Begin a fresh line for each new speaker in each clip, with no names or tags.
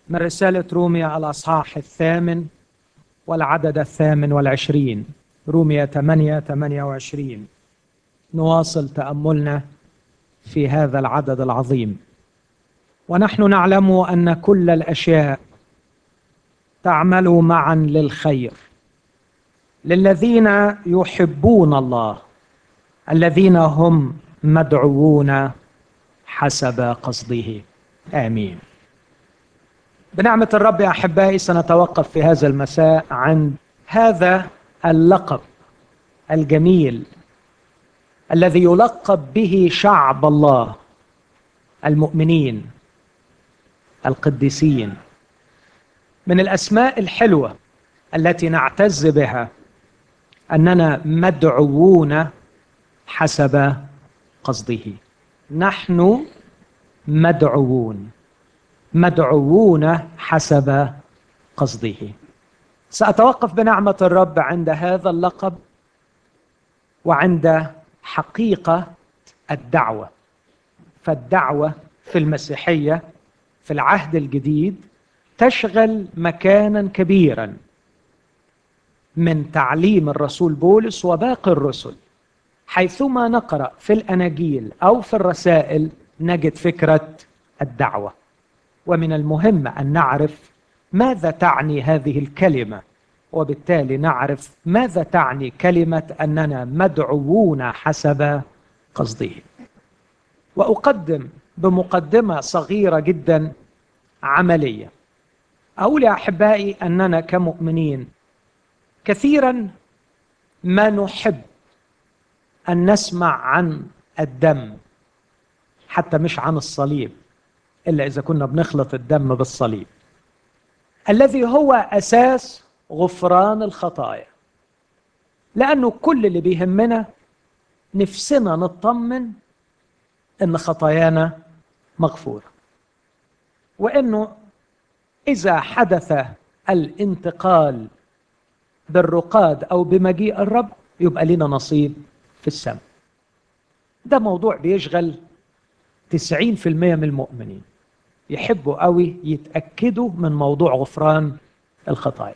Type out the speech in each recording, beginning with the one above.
من رسالة روميا الأصحاح الثامن والعدد الثامن والعشرين روميا ثمانية ثمانية وعشرين نواصل تأملنا في هذا العدد العظيم ونحن نعلم أن كل الأشياء تعمل معا للخير للذين يحبون الله الذين هم مدعوون حسب قصده امين بنعمه الرب يا احبائي سنتوقف في هذا المساء عند هذا اللقب الجميل الذي يلقب به شعب الله المؤمنين القديسين من الاسماء الحلوه التي نعتز بها اننا مدعوون حسب قصده نحن مدعوون مدعوون حسب قصده ساتوقف بنعمه الرب عند هذا اللقب وعند حقيقه الدعوه فالدعوه في المسيحيه في العهد الجديد تشغل مكانا كبيرا من تعليم الرسول بولس وباقي الرسل حيثما نقرا في الاناجيل او في الرسائل نجد فكره الدعوه ومن المهم ان نعرف ماذا تعني هذه الكلمه وبالتالي نعرف ماذا تعني كلمه اننا مدعوون حسب قصده واقدم بمقدمه صغيره جدا عمليه اقول يا احبائي اننا كمؤمنين كثيرا ما نحب ان نسمع عن الدم حتى مش عن الصليب الا اذا كنا بنخلط الدم بالصليب الذي هو اساس غفران الخطايا لانه كل اللي بيهمنا نفسنا نطمن ان خطايانا مغفوره وانه اذا حدث الانتقال بالرقاد او بمجيء الرب يبقى لنا نصيب في السماء ده موضوع بيشغل 90% من المؤمنين يحبوا قوي يتأكدوا من موضوع غفران الخطايا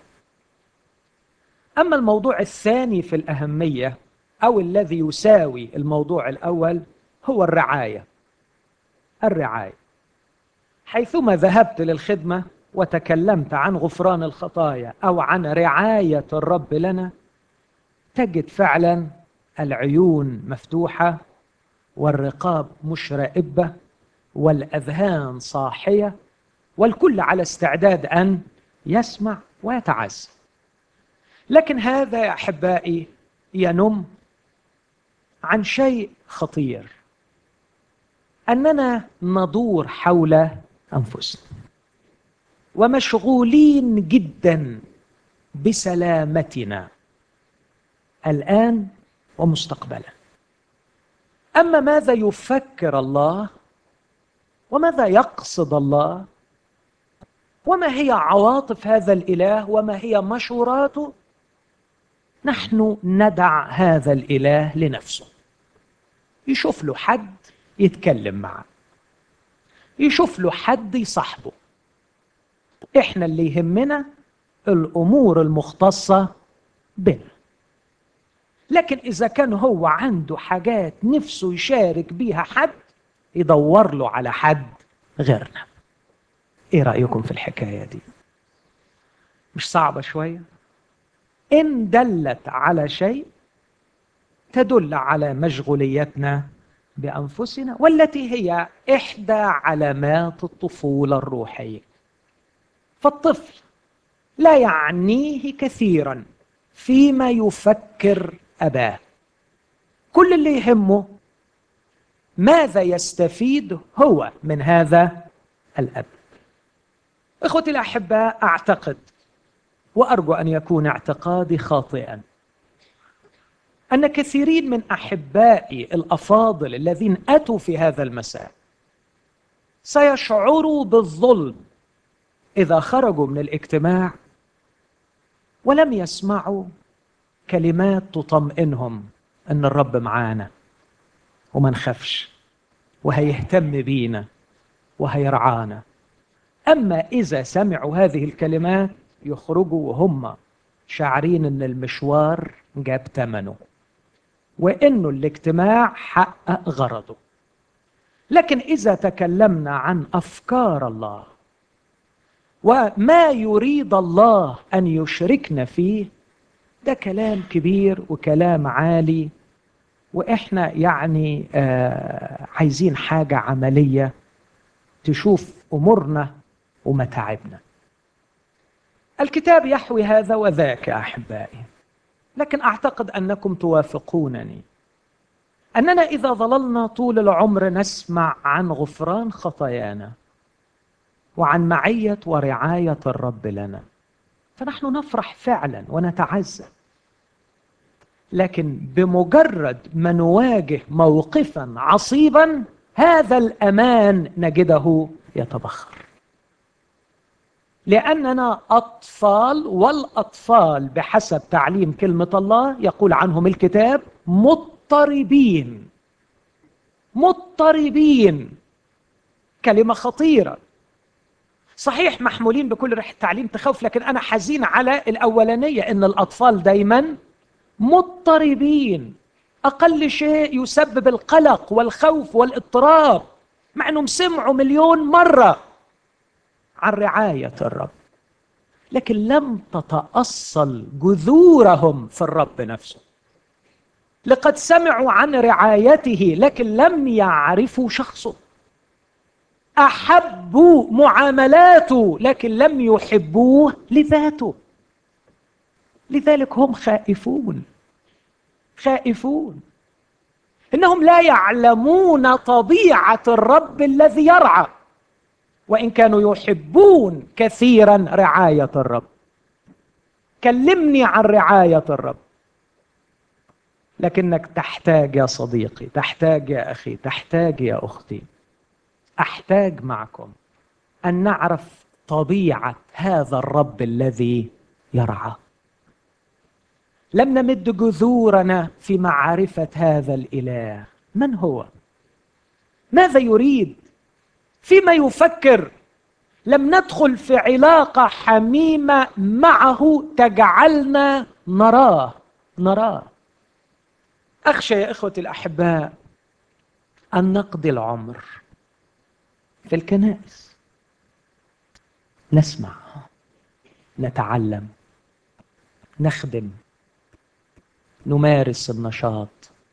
أما الموضوع الثاني في الأهمية أو الذي يساوي الموضوع الأول هو الرعاية الرعاية حيثما ذهبت للخدمة وتكلمت عن غفران الخطايا أو عن رعاية الرب لنا تجد فعلا العيون مفتوحة والرقاب مشرئبة والأذهان صاحية والكل على استعداد أن يسمع ويتعزى لكن هذا يا أحبائي ينم عن شيء خطير أننا ندور حول أنفسنا ومشغولين جدا بسلامتنا الآن ومستقبلا اما ماذا يفكر الله وماذا يقصد الله وما هي عواطف هذا الاله وما هي مشوراته نحن ندع هذا الاله لنفسه يشوف له حد يتكلم معه يشوف له حد يصاحبه احنا اللي يهمنا الامور المختصه بنا لكن إذا كان هو عنده حاجات نفسه يشارك بيها حد يدور له على حد غيرنا إيه رأيكم في الحكاية دي؟ مش صعبة شوية؟ إن دلت على شيء تدل على مشغوليتنا بأنفسنا والتي هي إحدى علامات الطفولة الروحية فالطفل لا يعنيه كثيرا فيما يفكر أباه كل اللي يهمه ماذا يستفيد هو من هذا الأب إخوتي الأحباء أعتقد وأرجو أن يكون اعتقادي خاطئا أن كثيرين من أحبائي الأفاضل الذين أتوا في هذا المساء سيشعروا بالظلم إذا خرجوا من الاجتماع ولم يسمعوا كلمات تطمئنهم ان الرب معانا وما نخافش وهيهتم بينا وهيرعانا أما إذا سمعوا هذه الكلمات يخرجوا وهم شاعرين أن المشوار جاب ثمنه وأنه الاجتماع حقق غرضه لكن إذا تكلمنا عن أفكار الله وما يريد الله أن يشركنا فيه ده كلام كبير وكلام عالي وإحنا يعني آه عايزين حاجة عملية تشوف أمورنا ومتاعبنا الكتاب يحوي هذا وذاك يا أحبائي لكن أعتقد أنكم توافقونني أننا إذا ظللنا طول العمر نسمع عن غفران خطايانا وعن معية ورعاية الرب لنا فنحن نفرح فعلا ونتعزى لكن بمجرد ما نواجه موقفا عصيبا هذا الأمان نجده يتبخر لأننا أطفال والأطفال بحسب تعليم كلمة الله يقول عنهم الكتاب مضطربين مضطربين كلمة خطيرة صحيح محمولين بكل ريحة تعليم تخوف لكن أنا حزين على الأولانية إن الأطفال دايما مضطربين أقل شيء يسبب القلق والخوف والاضطراب مع أنهم سمعوا مليون مرة عن رعاية الرب لكن لم تتأصل جذورهم في الرب نفسه لقد سمعوا عن رعايته لكن لم يعرفوا شخصه احبوا معاملاته لكن لم يحبوه لذاته لذلك هم خائفون خائفون انهم لا يعلمون طبيعه الرب الذي يرعى وان كانوا يحبون كثيرا رعايه الرب كلمني عن رعايه الرب لكنك تحتاج يا صديقي تحتاج يا اخي تحتاج يا اختي احتاج معكم ان نعرف طبيعه هذا الرب الذي يرعى لم نمد جذورنا في معرفه هذا الاله من هو ماذا يريد فيما يفكر لم ندخل في علاقه حميمه معه تجعلنا نراه نراه اخشى يا اخوتي الاحباء ان نقضي العمر في الكنائس نسمع نتعلم نخدم نمارس النشاط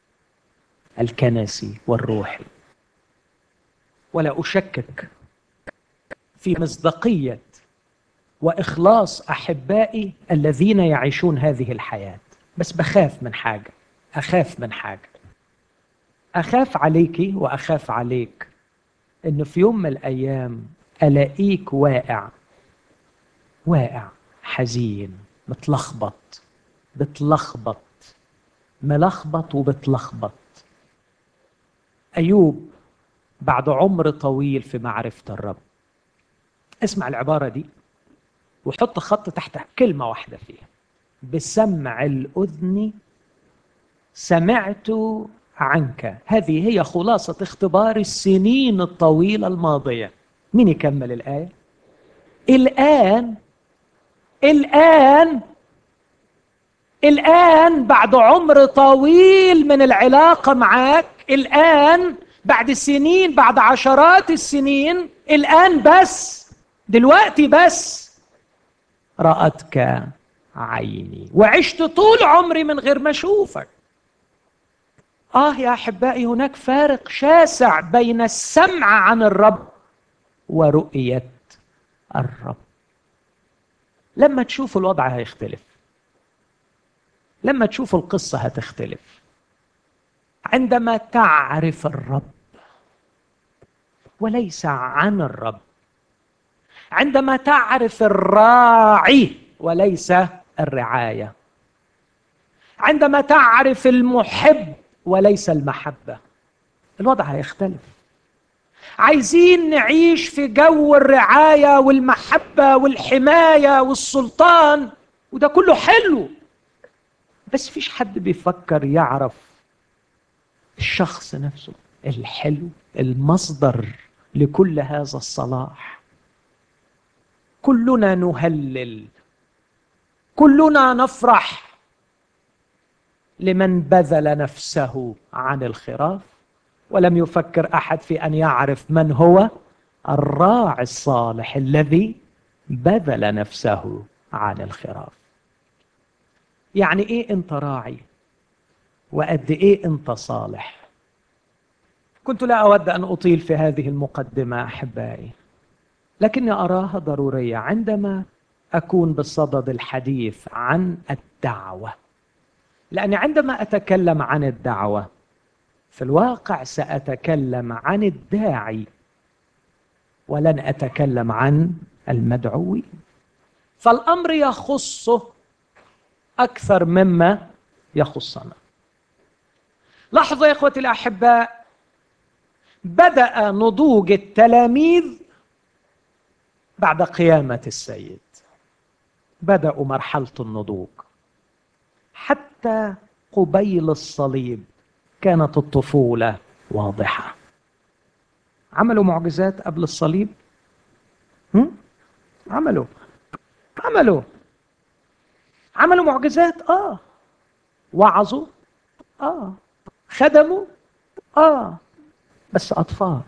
الكنسي والروحي ولا اشكك في مصداقيه واخلاص احبائي الذين يعيشون هذه الحياه بس بخاف من حاجه اخاف من حاجه اخاف عليكي واخاف عليك ان في يوم من الايام الاقيك واقع واقع حزين متلخبط بتلخبط ملخبط وبتلخبط ايوب بعد عمر طويل في معرفه الرب اسمع العباره دي وحط خط تحت كلمه واحده فيها بسمع الاذن سمعت عنك هذه هي خلاصة اختبار السنين الطويلة الماضية مين يكمل الآية الآن الآن الآن بعد عمر طويل من العلاقة معك الآن بعد سنين بعد عشرات السنين الآن بس دلوقتي بس رأتك عيني وعشت طول عمري من غير ما أشوفك آه يا أحبائي هناك فارق شاسع بين السمع عن الرب ورؤية الرب لما تشوفوا الوضع هيختلف لما تشوفوا القصة هتختلف عندما تعرف الرب وليس عن الرب عندما تعرف الراعي وليس الرعاية عندما تعرف المحب وليس المحبه الوضع هيختلف عايزين نعيش في جو الرعايه والمحبه والحمايه والسلطان وده كله حلو بس فيش حد بيفكر يعرف الشخص نفسه الحلو المصدر لكل هذا الصلاح كلنا نهلل كلنا نفرح لمن بذل نفسه عن الخراف ولم يفكر احد في ان يعرف من هو الراعي الصالح الذي بذل نفسه عن الخراف يعني ايه انت راعي وقد ايه انت صالح كنت لا اود ان اطيل في هذه المقدمه احبائي لكني اراها ضروريه عندما اكون بصدد الحديث عن الدعوه لاني عندما اتكلم عن الدعوه في الواقع ساتكلم عن الداعي ولن اتكلم عن المدعوين فالامر يخصه اكثر مما يخصنا لاحظوا يا اخوتي الاحباء بدا نضوج التلاميذ بعد قيامه السيد بداوا مرحله النضوج حتى قبيل الصليب كانت الطفوله واضحه عملوا معجزات قبل الصليب هم؟ عملوا عملوا عملوا معجزات اه وعظوا اه خدموا اه بس اطفال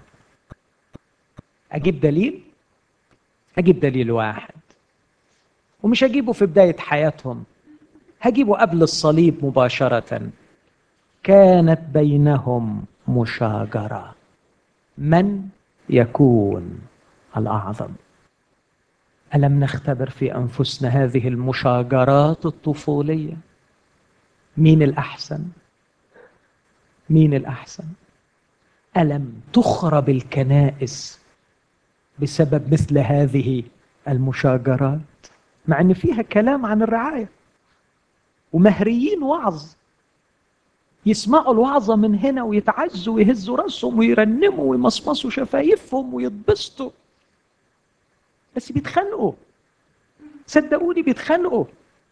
اجيب دليل اجيب دليل واحد ومش هجيبه في بدايه حياتهم هجيبه قبل الصليب مباشره كانت بينهم مشاجره من يكون الاعظم الم نختبر في انفسنا هذه المشاجرات الطفوليه مين الاحسن مين الاحسن الم تخرب الكنائس بسبب مثل هذه المشاجرات مع ان فيها كلام عن الرعايه ومهريين وعظ يسمعوا الوعظة من هنا ويتعزوا ويهزوا راسهم ويرنموا ويمصمصوا شفايفهم ويتبسطوا بس بيتخانقوا صدقوني بيتخانقوا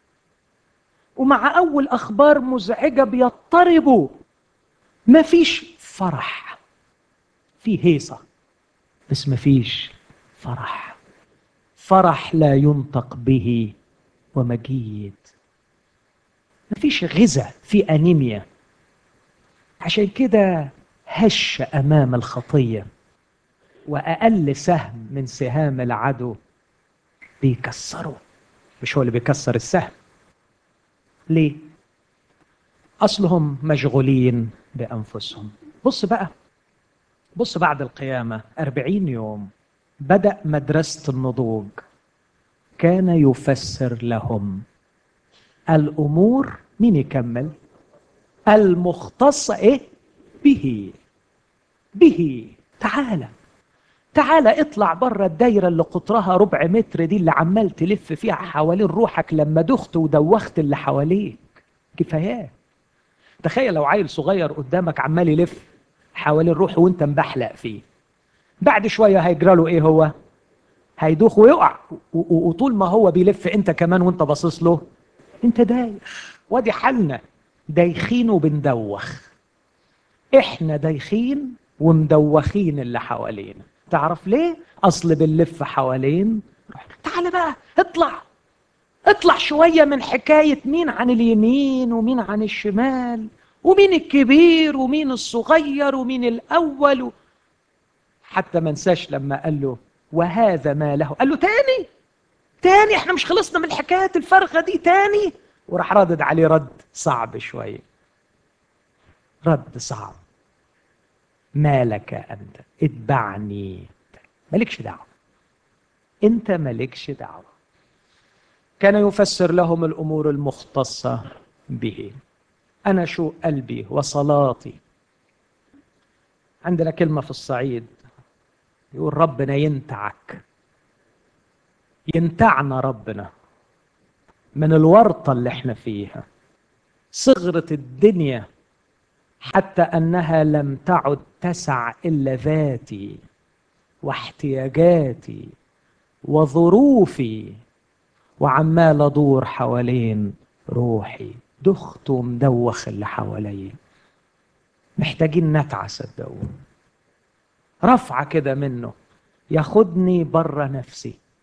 ومع أول أخبار مزعجة بيضطربوا مفيش فرح في هيصة بس مفيش فرح فرح لا ينطق به ومجيد مفيش غذاء في أنيميا عشان كده هش امام الخطيه واقل سهم من سهام العدو بيكسره مش هو اللي بيكسر السهم ليه اصلهم مشغولين بانفسهم بص بقى بص بعد القيامه أربعين يوم بدأ مدرسة النضوج كان يفسر لهم الأمور مين يكمل المختصة إيه؟ به به تعالى تعالى اطلع بره الدايرة اللي قطرها ربع متر دي اللي عمال تلف فيها حوالين روحك لما دخت ودوخت اللي حواليك كفايات تخيل لو عيل صغير قدامك عمال يلف حوالين روحه وانت مبحلق فيه بعد شوية هيجرى له ايه هو هيدوخ ويقع وطول ما هو بيلف انت كمان وانت باصص له انت دايخ وادي حالنا دايخين وبندوخ احنا دايخين ومدوخين اللي حوالينا تعرف ليه اصل بنلف حوالين تعال بقى اطلع اطلع شويه من حكايه مين عن اليمين ومين عن الشمال ومين الكبير ومين الصغير ومين الاول و... حتى ما انساش لما قال له وهذا ما له قال له تاني تاني احنا مش خلصنا من الحكايات الفارغه دي تاني وراح ردد عليه رد صعب شويه رد صعب ما لك انت اتبعني مالكش دعوه انت مالكش دعوه كان يفسر لهم الامور المختصه به انا شو قلبي وصلاتي عندنا كلمه في الصعيد يقول ربنا ينتعك ينتعنا ربنا من الورطه اللي احنا فيها صغرت الدنيا حتى انها لم تعد تسع الا ذاتي واحتياجاتي وظروفي وعمال ادور حوالين روحي دخت ومدوخ اللي حواليا محتاجين نتعة صدقوني رفعة كده منه ياخدني بره نفسي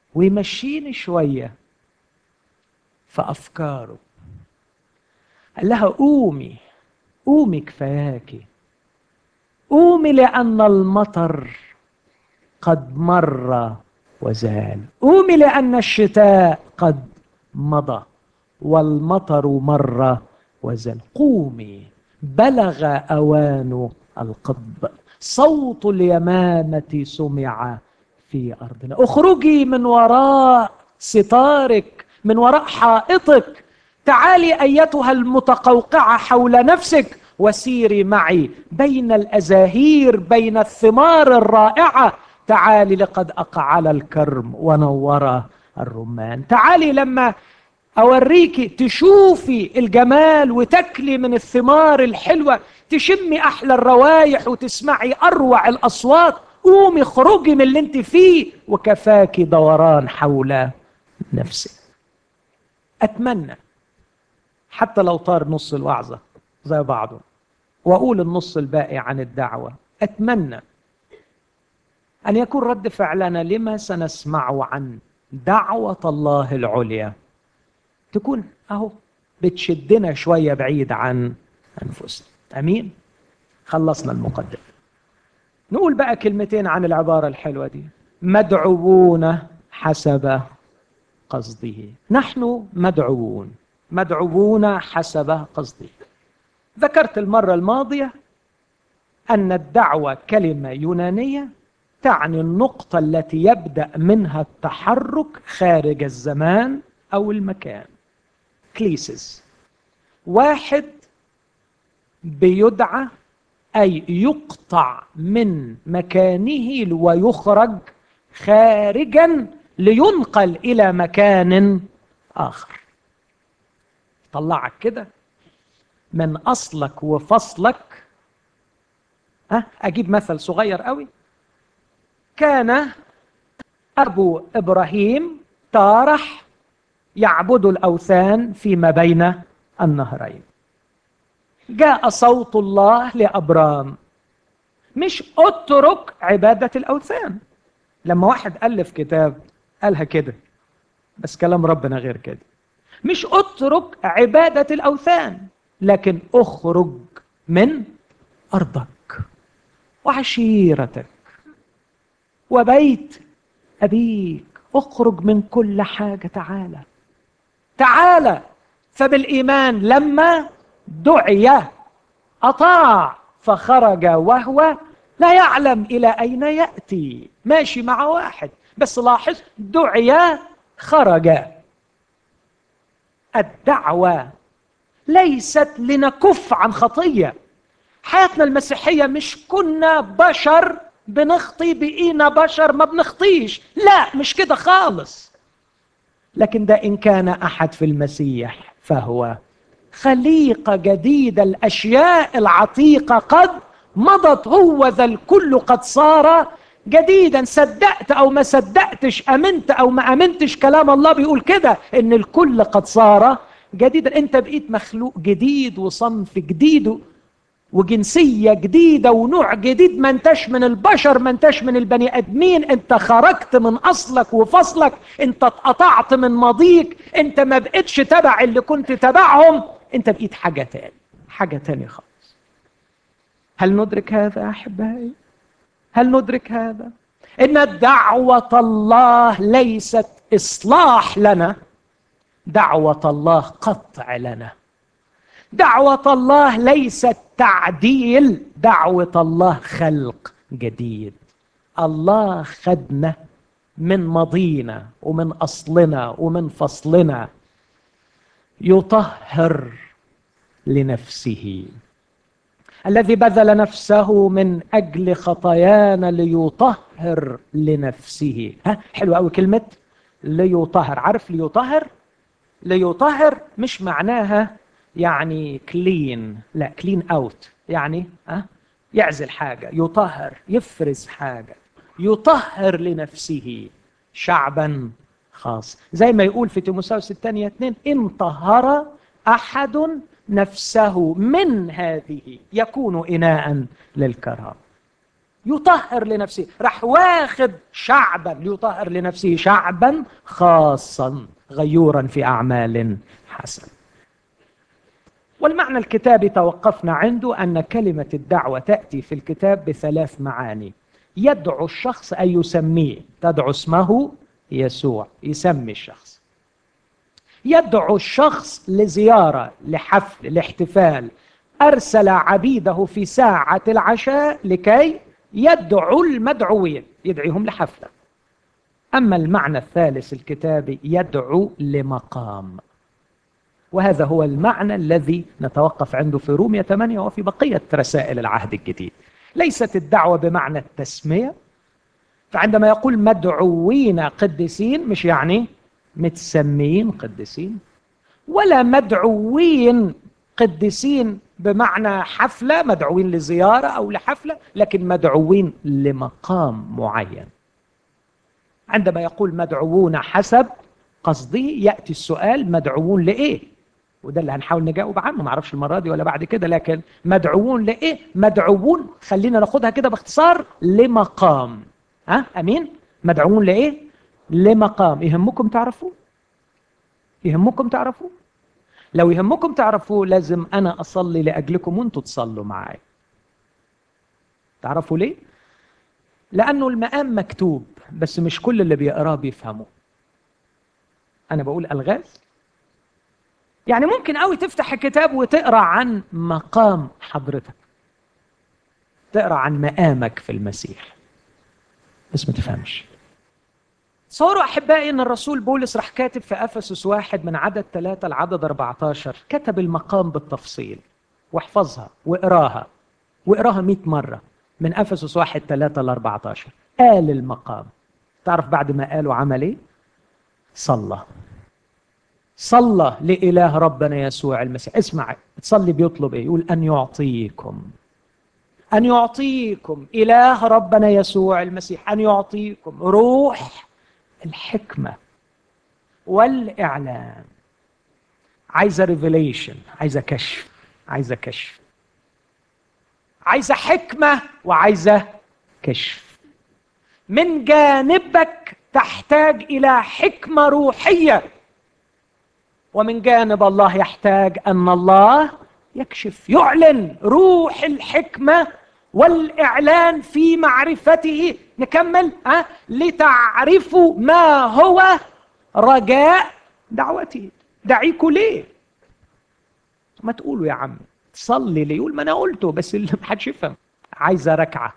ويمشيني شوية في أفكاره قال لها قومي قومي كفاياكي قومي لأن المطر قد مر وزال قومي لأن الشتاء قد مضى والمطر مر وزال قومي بلغ أوان القضب صوت اليمامة سمع في أرضنا اخرجي من وراء ستارك من وراء حائطك تعالي أيتها المتقوقعة حول نفسك وسيري معي بين الأزاهير بين الثمار الرائعة تعالي لقد أقعل الكرم ونور الرمان تعالي لما أوريكي تشوفي الجمال وتكلي من الثمار الحلوة تشمي أحلى الروايح وتسمعي أروع الأصوات قومي اخرجي من اللي انت فيه وكفاكي دوران حول نفسك أتمنى حتى لو طار نص الوعظة زي بعضه وأقول النص الباقي عن الدعوة أتمنى أن يكون رد فعلنا لما سنسمعه عن دعوة الله العليا تكون أهو بتشدنا شوية بعيد عن أنفسنا أمين خلصنا المقدمة نقول بقى كلمتين عن العبارة الحلوة دي مدعوون حسب قصده نحن مدعوون مدعوون حسب قصده ذكرت المرة الماضية أن الدعوة كلمة يونانية تعني النقطة التي يبدأ منها التحرك خارج الزمان أو المكان كليسز واحد بيدعى أي يقطع من مكانه ويخرج خارجا لينقل إلى مكان آخر طلعك كده من أصلك وفصلك ها أجيب مثل صغير قوي كان أبو إبراهيم تارح يعبد الأوثان فيما بين النهرين جاء صوت الله لأبرام مش اترك عبادة الأوثان لما واحد ألف كتاب قالها كده بس كلام ربنا غير كده مش اترك عبادة الأوثان لكن اخرج من أرضك وعشيرتك وبيت أبيك اخرج من كل حاجة تعالى تعالى فبالإيمان لما دعي أطاع فخرج وهو لا يعلم إلى أين يأتي ماشي مع واحد بس لاحظ دعي خرج الدعوة ليست لنكف عن خطية حياتنا المسيحية مش كنا بشر بنخطي بقينا بشر ما بنخطيش لا مش كده خالص لكن ده إن كان أحد في المسيح فهو خليقة جديدة الأشياء العتيقة قد مضت هو ذا الكل قد صار جديدا صدقت او ما صدقتش امنت او ما امنتش كلام الله بيقول كده ان الكل قد صار جديدا انت بقيت مخلوق جديد وصنف جديد وجنسية جديدة ونوع جديد ما انتش من البشر ما انتش من البني ادمين انت خرجت من اصلك وفصلك انت اتقطعت من ماضيك انت ما بقتش تبع اللي كنت تبعهم انت بقيت حاجة تاني حاجة تانية خالص هل ندرك هذا احبائي هل ندرك هذا ان دعوه الله ليست اصلاح لنا دعوه الله قطع لنا دعوه الله ليست تعديل دعوه الله خلق جديد الله خدنا من ماضينا ومن اصلنا ومن فصلنا يطهر لنفسه الذي بذل نفسه من اجل خطايانا ليطهر لنفسه ها حلوه قوي كلمه ليطهر عارف ليطهر ليطهر مش معناها يعني كلين لا كلين اوت يعني ها يعزل حاجه يطهر يفرز حاجه يطهر لنفسه شعبا خاص زي ما يقول في تيموساوس الثانيه اثنين ان طهر احد نفسه من هذه يكون اناء للكرام يطهر لنفسه راح واخد شعبا ليطهر لنفسه شعبا خاصا غيورا في أعمال حسنة والمعنى الكتابي توقفنا عنده أن كلمة الدعوة تأتي في الكتاب بثلاث معاني يدعو الشخص أي يسميه تدعو اسمه يسوع يسمي الشخص يدعو الشخص لزيارة لحفل لاحتفال أرسل عبيده في ساعة العشاء لكي يدعو المدعوين يدعيهم لحفلة أما المعنى الثالث الكتابي يدعو لمقام وهذا هو المعنى الذي نتوقف عنده في رومية 8 وفي بقية رسائل العهد الجديد ليست الدعوة بمعنى التسمية فعندما يقول مدعوين قديسين مش يعني متسميين قديسين ولا مدعوين قديسين بمعنى حفلة مدعوين لزيارة أو لحفلة لكن مدعوين لمقام معين عندما يقول مدعوون حسب قصده يأتي السؤال مدعوون لإيه وده اللي هنحاول نجاوب عنه ما اعرفش المره دي ولا بعد كده لكن مدعوون لايه مدعوون خلينا ناخدها كده باختصار لمقام ها امين مدعوون لايه لمقام يهمكم تعرفوا يهمكم تعرفوا لو يهمكم تعرفوا لازم انا اصلي لاجلكم وانتوا تصلوا معايا تعرفوا ليه لانه المقام مكتوب بس مش كل اللي بيقراه بيفهمه انا بقول الغاز يعني ممكن قوي تفتح الكتاب وتقرا عن مقام حضرتك تقرا عن مقامك في المسيح بس ما تفهمش تصوروا احبائي ان الرسول بولس راح كاتب في افسس واحد من عدد ثلاثة لعدد 14 كتب المقام بالتفصيل واحفظها واقراها واقراها 100 مرة من افسس واحد ثلاثة ل 14 قال المقام تعرف بعد ما قاله عمل ايه؟ صلى صلى لإله ربنا يسوع المسيح اسمع تصلي بيطلب ايه يقول أن يعطيكم أن يعطيكم إله ربنا يسوع المسيح أن يعطيكم روح الحكمة والإعلان عايزة ريفيليشن عايزة كشف عايزة كشف عايزة حكمة وعايزة كشف من جانبك تحتاج إلى حكمة روحية ومن جانب الله يحتاج ان الله يكشف يعلن روح الحكمه والاعلان في معرفته نكمل ها لتعرفوا ما هو رجاء دعوته دعيكوا ليه ما تقولوا يا عم تصلي ليه يقول ما انا قلته بس اللي محدش يفهم عايزه ركعه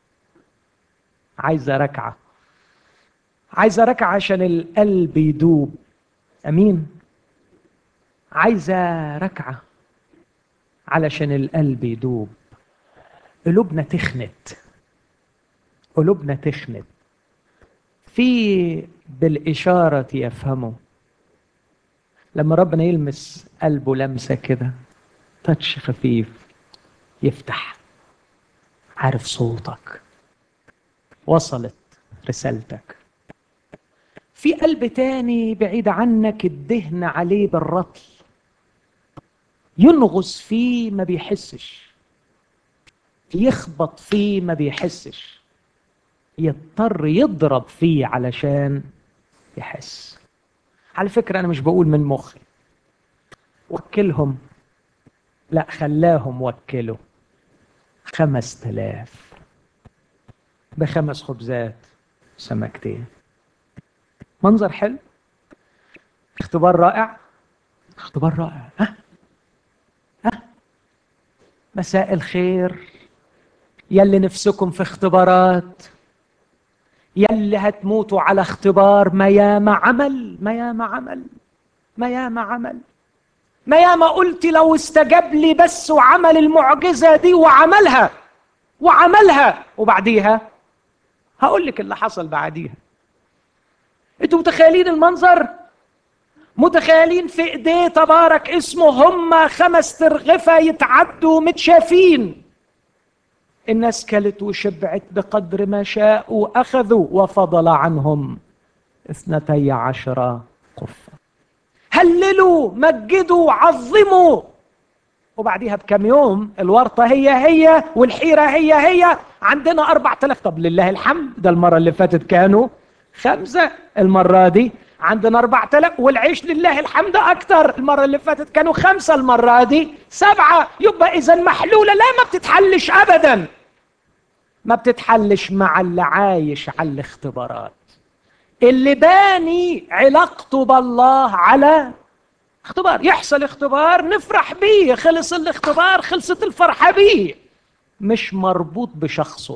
عايزه ركعه عايزه ركعه عشان القلب يدوب امين عايزة ركعة علشان القلب يدوب قلوبنا تخنت قلوبنا تخنت في بالإشارة يفهموا لما ربنا يلمس قلبه لمسة كده تاتش خفيف يفتح عارف صوتك وصلت رسالتك في قلب تاني بعيد عنك الدهن عليه بالرطل ينغص فيه ما بيحسش يخبط فيه ما بيحسش يضطر يضرب فيه علشان يحس على فكرة أنا مش بقول من مخي وكلهم لا خلاهم وكلوا خمس تلاف بخمس خبزات سمكتين منظر حلو اختبار رائع اختبار رائع ها ها مساء الخير يلي نفسكم في اختبارات يلي هتموتوا على اختبار ما ياما عمل ما ياما عمل ما ياما عمل ما ياما قلت لو استجاب لي بس وعمل المعجزة دي وعملها وعملها وبعديها هقول لك اللي حصل بعديها انتوا متخيلين المنظر متخيلين في ايديه تبارك اسمه هم خمس ترغفة يتعدوا متشافين الناس كلت وشبعت بقدر ما شاءوا أخذوا وفضل عنهم اثنتي عشرة قفة هللوا مجدوا عظموا وبعديها بكم يوم الورطة هي هي والحيرة هي هي عندنا أربعة آلاف طب لله الحمد ده المرة اللي فاتت كانوا خمسة المرة دي عندنا أربعة آلاف والعيش لله الحمد أكتر المرة اللي فاتت كانوا خمسة المرة دي سبعة يبقى إذا محلولة لا ما بتتحلش أبدا ما بتتحلش مع اللي عايش على الاختبارات اللي باني علاقته بالله على اختبار يحصل اختبار نفرح بيه خلص الاختبار خلصت الفرحة بيه مش مربوط بشخصه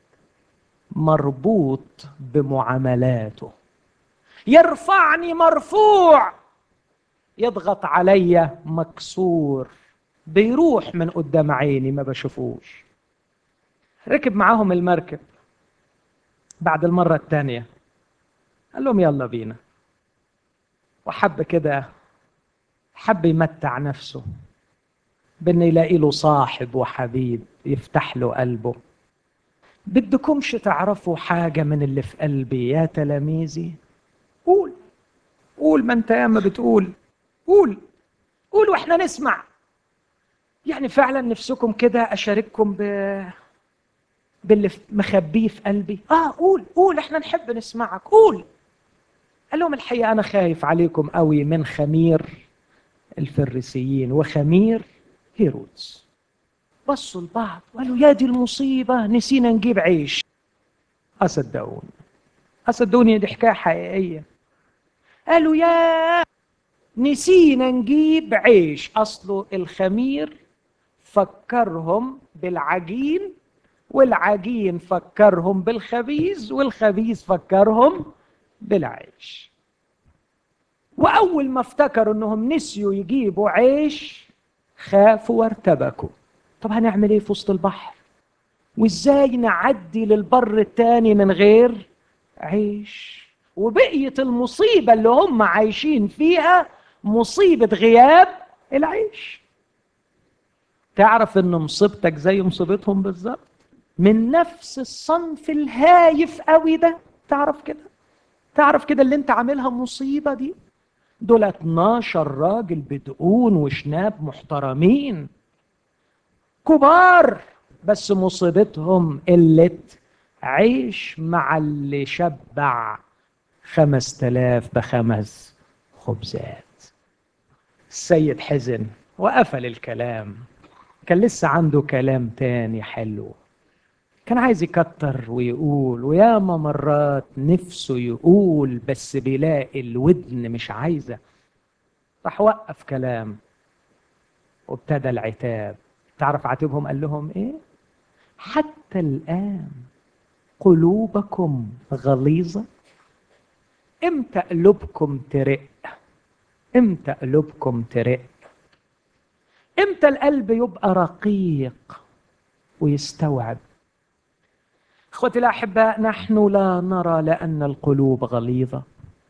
مربوط بمعاملاته يرفعني مرفوع يضغط علي مكسور بيروح من قدام عيني ما بشوفوش ركب معاهم المركب بعد المرة الثانية قال لهم يلا بينا وحب كده حب يمتع نفسه بأن يلاقي له صاحب وحبيب يفتح له قلبه بدكمش تعرفوا حاجة من اللي في قلبي يا تلاميذي قول قول ما انت ياما بتقول قول قول واحنا نسمع يعني فعلا نفسكم كده اشارككم ب باللي مخبيه في قلبي اه قول قول احنا نحب نسمعك قول قال لهم الحقيقه انا خايف عليكم قوي من خمير الفريسيين وخمير هيرودس بصوا لبعض وقالوا يا دي المصيبه نسينا نجيب عيش اصدقوني اصدقوني دي حكايه حقيقيه قالوا يا نسينا نجيب عيش اصله الخمير فكرهم بالعجين والعجين فكرهم بالخبيز والخبيز فكرهم بالعيش واول ما افتكروا انهم نسيوا يجيبوا عيش خافوا وارتبكوا طب هنعمل ايه في وسط البحر وازاي نعدي للبر التاني من غير عيش وبقية المصيبة اللي هم عايشين فيها مصيبة غياب العيش تعرف ان مصيبتك زي مصيبتهم بالظبط من نفس الصنف الهايف قوي ده تعرف كده تعرف كده اللي انت عاملها مصيبة دي دول 12 راجل بدقون وشناب محترمين كبار بس مصيبتهم قلة عيش مع اللي شبع خمس تلاف بخمس خبزات السيد حزن وقفل الكلام كان لسه عنده كلام تاني حلو كان عايز يكتر ويقول وياما مرات نفسه يقول بس بيلاقي الودن مش عايزة راح وقف كلام وابتدى العتاب تعرف عاتبهم قال لهم ايه حتى الآن قلوبكم غليظة امتى قلوبكم ترق امتى قلوبكم ترق امتى القلب يبقى رقيق ويستوعب اخوتي الاحباء نحن لا نرى لان القلوب غليظه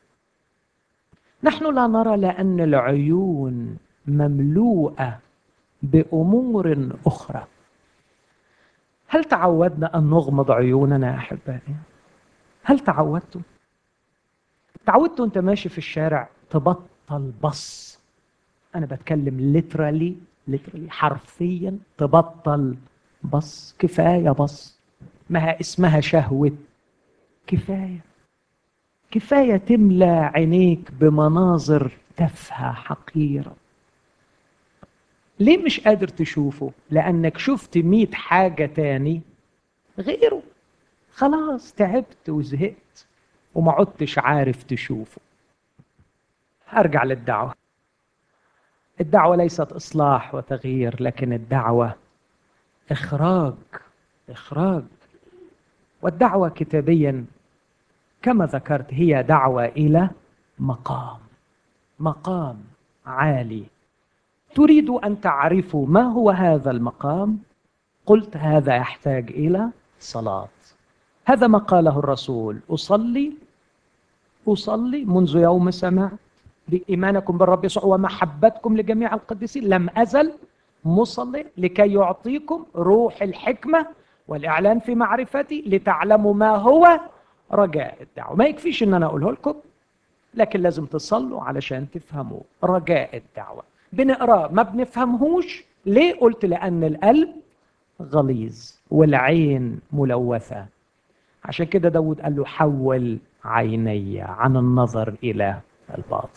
نحن لا نرى لان العيون مملوءه بامور اخرى هل تعودنا ان نغمض عيوننا يا احبائي هل تعودتم تعودت وانت ماشي في الشارع تبطل بص انا بتكلم ليترالي ليترالي حرفيا تبطل بص كفايه بص ما اسمها شهوه كفايه كفايه تملى عينيك بمناظر تافهه حقيره ليه مش قادر تشوفه لانك شفت مئة حاجه تاني غيره خلاص تعبت وزهقت وما عدتش عارف تشوفه ارجع للدعوه الدعوه ليست اصلاح وتغيير لكن الدعوه اخراج اخراج والدعوه كتابيا كما ذكرت هي دعوه الى مقام مقام عالي تريد ان تعرفوا ما هو هذا المقام قلت هذا يحتاج الى صلاه هذا ما قاله الرسول اصلي اصلي منذ يوم سمعت بايمانكم بالرب يسوع ومحبتكم لجميع القديسين لم ازل مصلي لكي يعطيكم روح الحكمه والاعلان في معرفتي لتعلموا ما هو رجاء الدعوه ما يكفيش ان انا اقوله لكم لكن لازم تصلوا علشان تفهموا رجاء الدعوه بنقراه ما بنفهمهوش ليه قلت لأن القلب غليظ والعين ملوثة عشان كده داود قال له حول عيني عن النظر إلى الباطل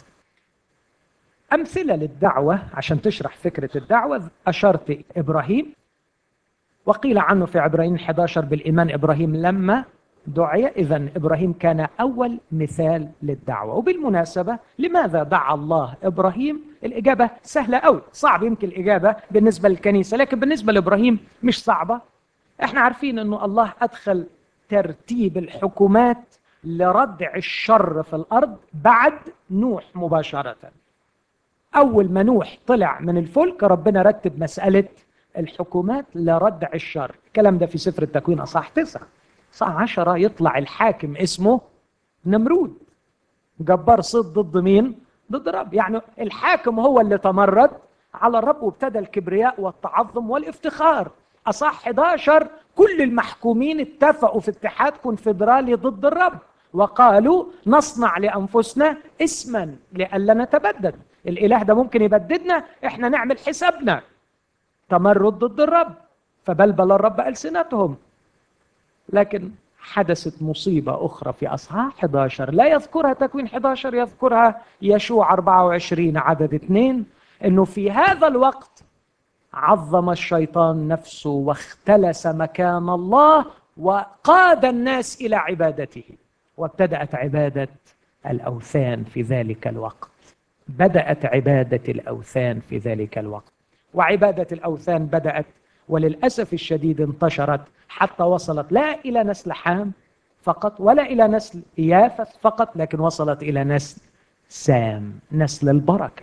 أمثلة للدعوة عشان تشرح فكرة الدعوة أشرت إبراهيم وقيل عنه في عبرين 11 بالإيمان إبراهيم لما دعي إذا إبراهيم كان أول مثال للدعوة وبالمناسبة لماذا دعا الله إبراهيم الإجابة سهلة أوي صعب يمكن الإجابة بالنسبة للكنيسة لكن بالنسبة لإبراهيم مش صعبة احنا عارفين أنه الله أدخل ترتيب الحكومات لردع الشر في الأرض بعد نوح مباشرة أول ما نوح طلع من الفلك ربنا رتب مسألة الحكومات لردع الشر الكلام ده في سفر التكوين أصح تسعة صح عشرة يطلع الحاكم اسمه نمرود جبار صد ضد مين ضد رب يعني الحاكم هو اللي تمرد على الرب وابتدى الكبرياء والتعظم والافتخار أصح 11 كل المحكومين اتفقوا في اتحاد كونفدرالي ضد الرب وقالوا نصنع لأنفسنا اسما لئلا نتبدد الإله ده ممكن يبددنا احنا نعمل حسابنا تمرد ضد الرب فبلبل الرب ألسنتهم لكن حدثت مصيبة أخرى في أصحاح 11 لا يذكرها تكوين 11 يذكرها يشوع 24 عدد 2 أنه في هذا الوقت عظم الشيطان نفسه واختلس مكان الله وقاد الناس إلى عبادته وابتدأت عبادة الأوثان في ذلك الوقت بدأت عبادة الأوثان في ذلك الوقت وعبادة الأوثان بدأت وللأسف الشديد انتشرت حتى وصلت لا إلى نسل حام فقط ولا إلى نسل إيافث فقط لكن وصلت إلى نسل سام نسل البركة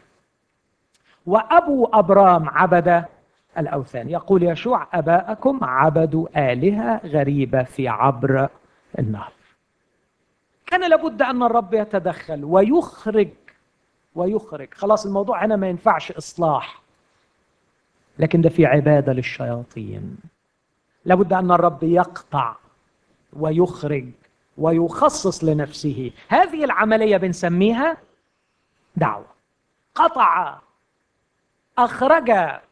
وأبو أبرام عبد الأوثان يقول يشوع أباءكم عبدوا آلهة غريبة في عبر النهر كان لابد أن الرب يتدخل ويخرج ويخرج خلاص الموضوع هنا ما ينفعش إصلاح لكن ده في عبادة للشياطين لابد أن الرب يقطع ويخرج ويخصص لنفسه هذه العملية بنسميها دعوة قطع أخرج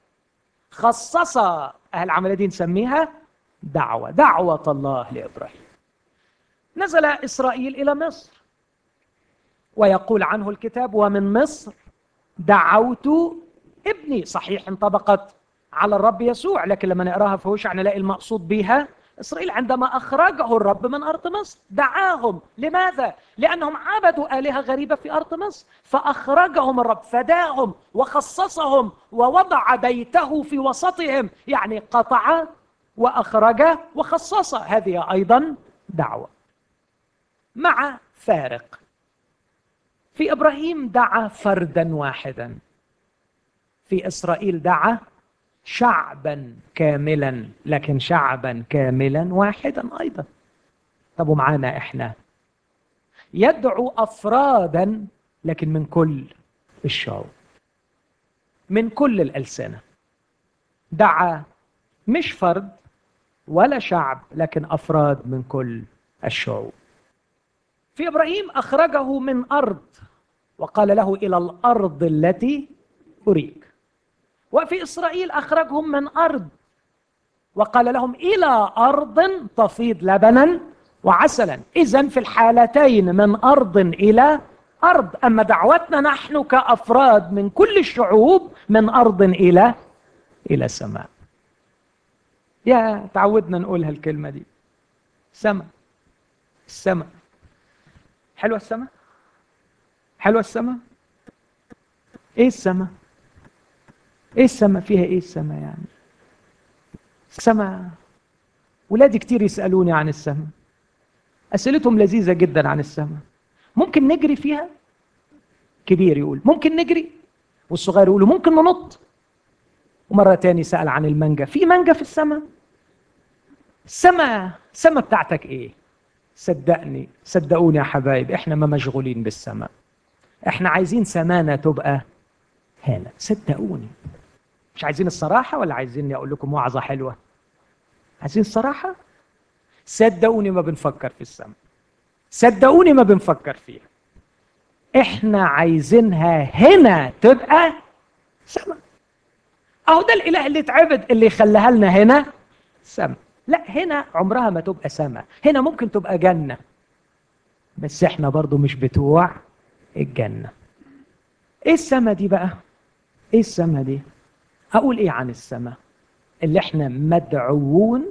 خصص العملية دي نسميها دعوة دعوة الله لإبراهيم نزل إسرائيل إلى مصر ويقول عنه الكتاب ومن مصر دعوت ابني صحيح انطبقت على الرب يسوع لكن لما نقراها في هوشع نلاقي المقصود بها إسرائيل عندما أخرجه الرب من أرض مصر دعاهم لماذا؟ لأنهم عبدوا آلهة غريبة في أرض مصر فأخرجهم الرب فداهم وخصصهم ووضع بيته في وسطهم يعني قطع وأخرج وخصص هذه أيضا دعوة مع فارق في إبراهيم دعا فردا واحدا في إسرائيل دعا شعبا كاملا لكن شعبا كاملا واحدا ايضا طب ومعانا احنا يدعو افرادا لكن من كل الشعوب من كل الالسنه دعا مش فرد ولا شعب لكن افراد من كل الشعوب في ابراهيم اخرجه من ارض وقال له الى الارض التي اريك وفي إسرائيل أخرجهم من أرض وقال لهم إلى أرض تفيض لبنا وعسلا إذا في الحالتين من أرض إلى أرض أما دعوتنا نحن كأفراد من كل الشعوب من أرض إلى إلى سماء يا تعودنا نقولها الكلمة دي سماء السماء حلوة السماء حلوة السماء ايه السماء ايه السماء فيها ايه السماء يعني السماء ولادي كتير يسألوني عن السماء أسئلتهم لذيذة جدا عن السماء ممكن نجري فيها كبير يقول ممكن نجري والصغير يقول ممكن ننط ومرة تاني سأل عن المانجا في مانجا في السماء السماء السماء بتاعتك ايه صدقني صدقوني يا حبايب احنا ما مشغولين بالسماء احنا عايزين سمانة تبقى هنا صدقوني مش عايزين الصراحة ولا عايزين أقول لكم وعظة حلوة عايزين الصراحة صدقوني ما بنفكر في السماء صدقوني ما بنفكر فيها احنا عايزينها هنا تبقى سماء اهو ده الاله اللي اتعبد اللي يخليها لنا هنا سما لا هنا عمرها ما تبقى سما هنا ممكن تبقى جنه بس احنا برضو مش بتوع الجنه ايه السما دي بقى ايه السما دي هقول ايه عن السما اللي احنا مدعوون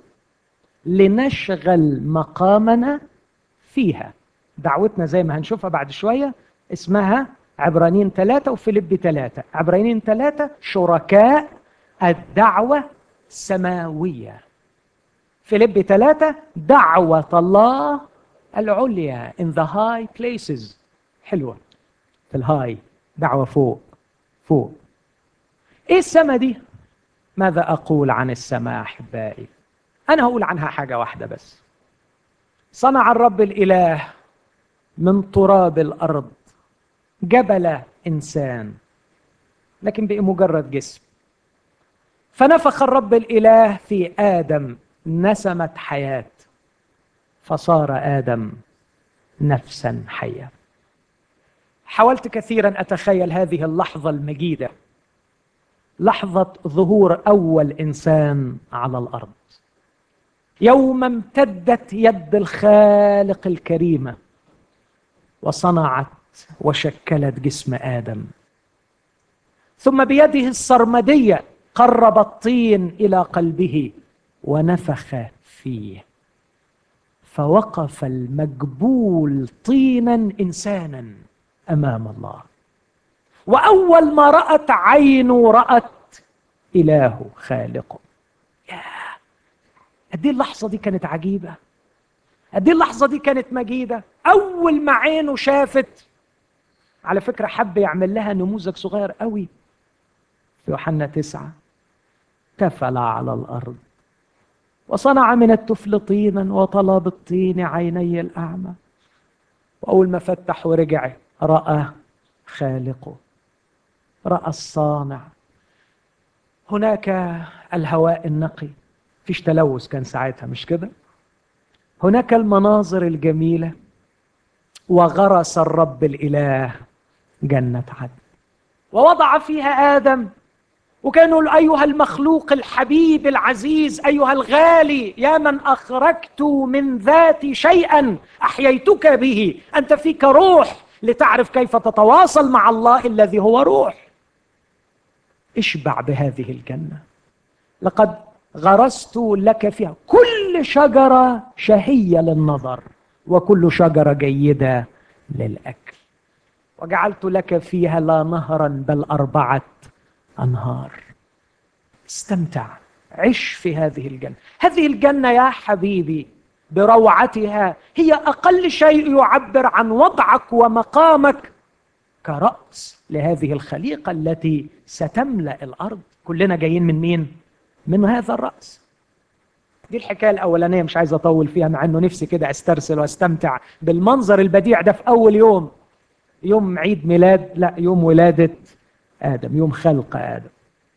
لنشغل مقامنا فيها دعوتنا زي ما هنشوفها بعد شويه اسمها عبرانيين ثلاثة وفيليب ثلاثة عبرانيين ثلاثة شركاء الدعوة السماوية فيليب ثلاثة دعوة الله العليا in the high places حلوة في الهاي دعوة فوق فوق ايه السما دي ماذا اقول عن السماء احبائي انا هقول عنها حاجة واحدة بس صنع الرب الاله من تراب الارض جبل انسان لكن بقي مجرد جسم فنفخ الرب الاله في ادم نسمه حياه فصار ادم نفسا حيه حاولت كثيرا اتخيل هذه اللحظه المجيده لحظه ظهور اول انسان على الارض يوم امتدت يد الخالق الكريمه وصنعت وشكلت جسم ادم ثم بيده السرمديه قرب الطين الى قلبه ونفخ فيه فوقف المجبول طينا انسانا امام الله واول ما رات عينه رات اله خالقه يا قد ايه اللحظه دي كانت عجيبه قد ايه اللحظه دي كانت مجيده اول ما عينه شافت على فكره حب يعمل لها نموذج صغير قوي في يوحنا تسعة تفل على الأرض وصنع من التفل طينا وطلى بالطين عيني الأعمى وأول ما فتح ورجع رأى خالقه رأى الصانع هناك الهواء النقي فيش تلوث كان ساعتها مش كده هناك المناظر الجميلة وغرس الرب الإله جنة عدن ووضع فيها آدم وكانوا أيها المخلوق الحبيب العزيز أيها الغالي يا من أخرجت من ذاتي شيئا أحييتك به أنت فيك روح لتعرف كيف تتواصل مع الله الذي هو روح اشبع بهذه الجنة لقد غرست لك فيها كل شجرة شهية للنظر وكل شجرة جيدة للأكل وجعلت لك فيها لا نهرا بل أربعة أنهار استمتع عش في هذه الجنة هذه الجنة يا حبيبي بروعتها هي أقل شيء يعبر عن وضعك ومقامك كرأس لهذه الخليقة التي ستملأ الأرض كلنا جايين من مين؟ من هذا الرأس دي الحكاية الأولانية مش عايز أطول فيها مع أنه نفسي كده أسترسل وأستمتع بالمنظر البديع ده في أول يوم يوم عيد ميلاد لا يوم ولادة آدم يوم خلق آدم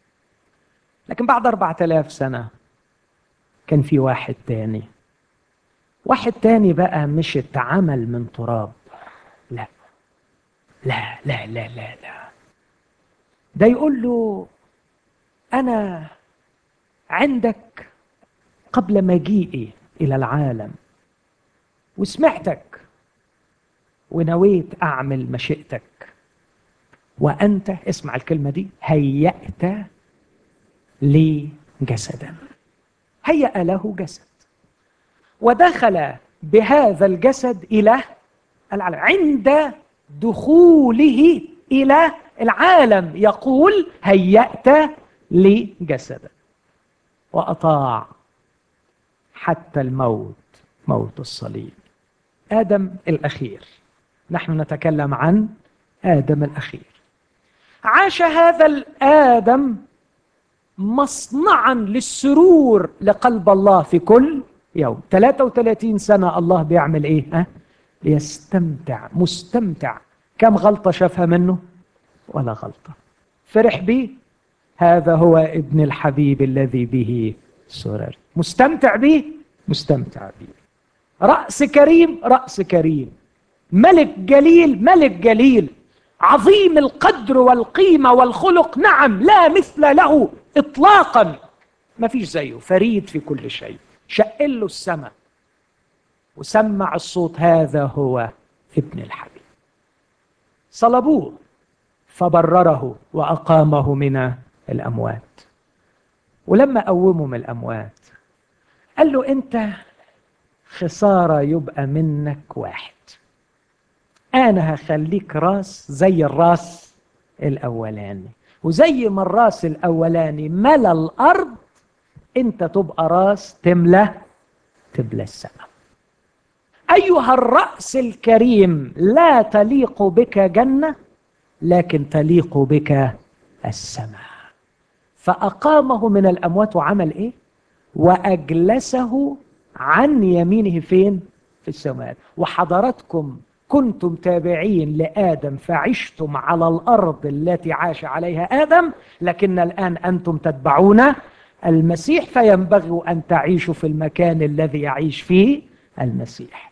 لكن بعد أربعة آلاف سنة كان في واحد تاني واحد تاني بقى مش اتعمل من تراب لا لا لا لا لا لا ده يقول له أنا عندك قبل مجيئي إلى العالم وسمعتك ونويت أعمل مشيئتك وأنت اسمع الكلمة دي هيأت لي جسدا هيأ له جسد ودخل بهذا الجسد إلى العالم عند دخوله إلى العالم يقول هيأت لي جسدا وأطاع حتى الموت موت الصليب آدم الأخير نحن نتكلم عن آدم الأخير عاش هذا الآدم مصنعا للسرور لقلب الله في كل يوم 33 سنة الله بيعمل إيه ها؟ ليستمتع مستمتع كم غلطة شافها منه ولا غلطة فرح بيه هذا هو ابن الحبيب الذي به سرر مستمتع به مستمتع به رأس كريم رأس كريم ملك جليل ملك جليل عظيم القدر والقيمة والخلق نعم لا مثل له اطلاقا ما فيش زيه فريد في كل شيء شقل له السماء وسمع الصوت هذا هو ابن الحبيب صلبوه فبرره واقامه من الاموات ولما قومه من الاموات قال له انت خساره يبقى منك واحد انا هخليك راس زي الراس الاولاني وزي ما الراس الاولاني ملا الارض انت تبقى راس تملى تملى السماء ايها الراس الكريم لا تليق بك جنه لكن تليق بك السماء فاقامه من الاموات وعمل ايه واجلسه عن يمينه فين في السماء وحضراتكم كنتم تابعين لادم فعشتم على الارض التي عاش عليها ادم لكن الان انتم تتبعون المسيح فينبغي ان تعيشوا في المكان الذي يعيش فيه المسيح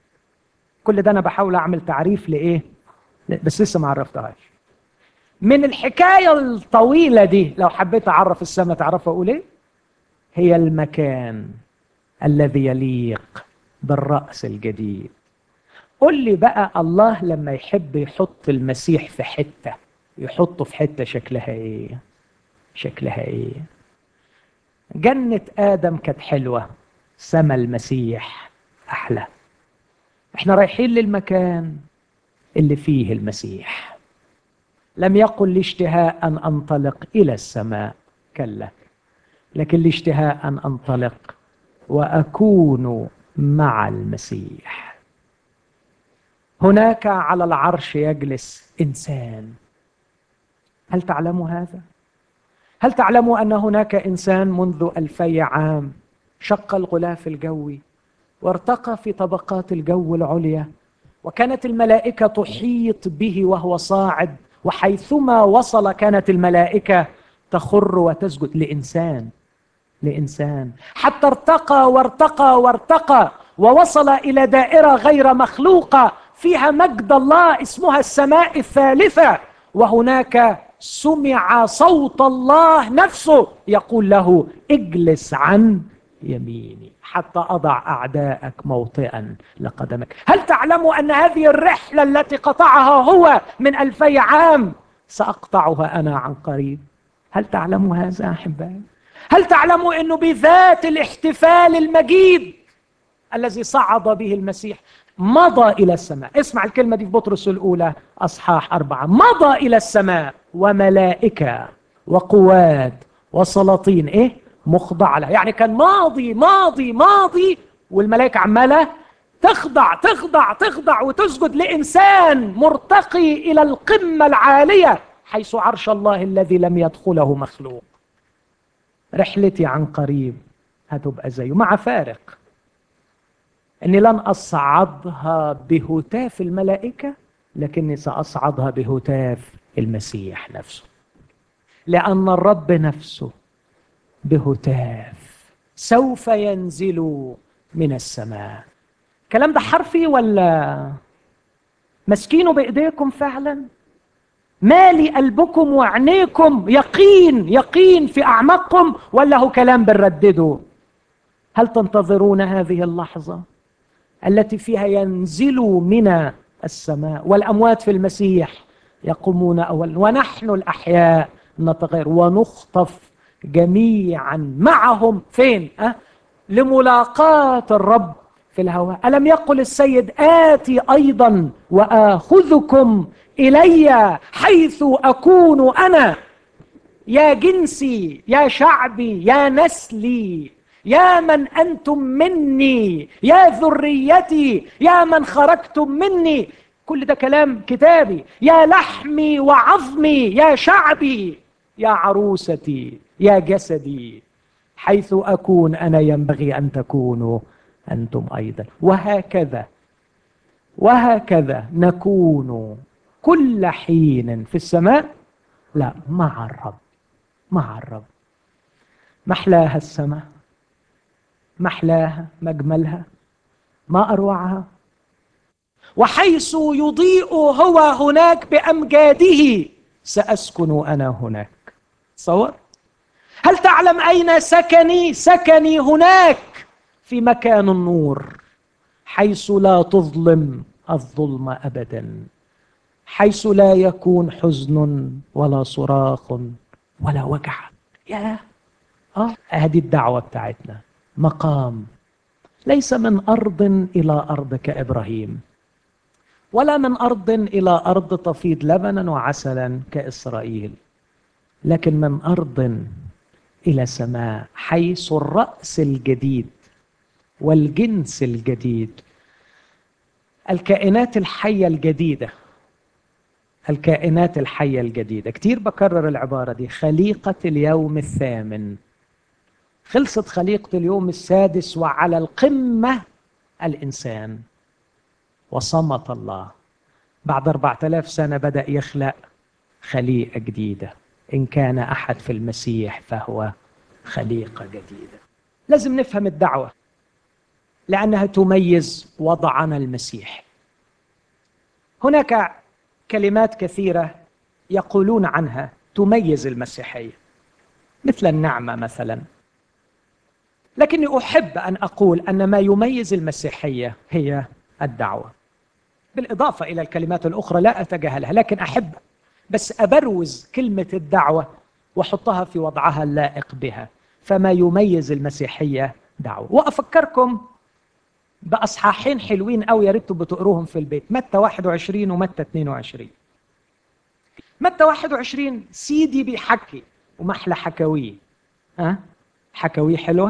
كل ده انا بحاول اعمل تعريف لايه بس لسه ما عرفتهاش من الحكايه الطويله دي لو حبيت اعرف السماء تعرف اقول ايه هي المكان الذي يليق بالراس الجديد قل لي بقى الله لما يحب يحط المسيح في حته يحطه في حته شكلها ايه شكلها ايه جنة آدم كانت حلوة سما المسيح أحلى احنا رايحين للمكان اللي فيه المسيح لم يقل لي اشتهاء أن أنطلق إلى السماء كلا لكن لي اشتهاء أن أنطلق وأكون مع المسيح هناك على العرش يجلس إنسان هل تعلموا هذا؟ هل تعلموا أن هناك إنسان منذ ألفي عام شق الغلاف الجوي وارتقى في طبقات الجو العليا وكانت الملائكة تحيط به وهو صاعد وحيثما وصل كانت الملائكة تخر وتسجد لإنسان لإنسان حتى ارتقى وارتقى وارتقى ووصل إلى دائرة غير مخلوقة فيها مجد الله اسمها السماء الثالثة وهناك سمع صوت الله نفسه يقول له اجلس عن يميني حتى اضع اعداءك موطئا لقدمك هل تعلموا ان هذه الرحله التي قطعها هو من الفي عام ساقطعها انا عن قريب هل تعلموا هذا احبائي هل تعلموا انه بذات الاحتفال المجيد الذي صعد به المسيح مضى إلى السماء اسمع الكلمة دي في بطرس الأولى أصحاح أربعة مضى إلى السماء وملائكة وقوات وسلاطين إيه مخضع له يعني كان ماضي ماضي ماضي والملائكة عمالة تخضع تخضع تخضع وتسجد لإنسان مرتقي إلى القمة العالية حيث عرش الله الذي لم يدخله مخلوق رحلتي عن قريب هتبقى زيه مع فارق اني لن اصعدها بهتاف الملائكه لكني ساصعدها بهتاف المسيح نفسه لان الرب نفسه بهتاف سوف ينزل من السماء الكلام ده حرفي ولا مسكينه بايديكم فعلا مالي قلبكم وعينيكم يقين يقين في اعماقكم ولا هو كلام بنردده هل تنتظرون هذه اللحظه التي فيها ينزل من السماء والاموات في المسيح يقومون اولا ونحن الاحياء نتغير ونخطف جميعا معهم فين أه؟ لملاقاة الرب في الهواء ألم يقل السيد آتي أيضا وآخذكم إلي حيث أكون أنا يا جنسي يا شعبي يا نسلي يا من أنتم مني يا ذريتي يا من خرجتم مني كل ده كلام كتابي يا لحمي وعظمي يا شعبي يا عروستي يا جسدي حيث أكون أنا ينبغي أن تكونوا أنتم أيضا وهكذا وهكذا نكون كل حين في السماء لا مع الرب مع الرب محلاها السماء محلاها مجملها ما اروعها وحيث يضيء هو هناك بامجاده ساسكن انا هناك تصور هل تعلم أين سكني سكني هناك في مكان النور حيث لا تظلم الظلم أبدا حيث لا يكون حزن ولا صراخ ولا وجع يا اه هذه الدعوة بتاعتنا مقام ليس من أرض إلى أرض كإبراهيم ولا من أرض إلى أرض تفيض لبنا وعسلا كإسرائيل لكن من أرض إلى سماء حيث الرأس الجديد والجنس الجديد الكائنات الحية الجديدة الكائنات الحية الجديدة كتير بكرر العبارة دي خليقة اليوم الثامن خلصت خليقة اليوم السادس وعلى القمة الإنسان وصمت الله بعد أربعة آلاف سنة بدأ يخلق خليقة جديدة إن كان أحد في المسيح فهو خليقة جديدة لازم نفهم الدعوة لأنها تميز وضعنا المسيح هناك كلمات كثيرة يقولون عنها تميز المسيحية مثل النعمة مثلا لكني أحب أن أقول أن ما يميز المسيحية هي الدعوة بالإضافة إلى الكلمات الأخرى لا أتجاهلها لكن أحب بس أبروز كلمة الدعوة وأحطها في وضعها اللائق بها فما يميز المسيحية دعوة وأفكركم بأصحاحين حلوين أو يا ريتوا بتقروهم في البيت متى 21 ومتى 22 متى 21 سيدي بيحكي ومحلى حكاويه ها أه؟ حكاويه حلوة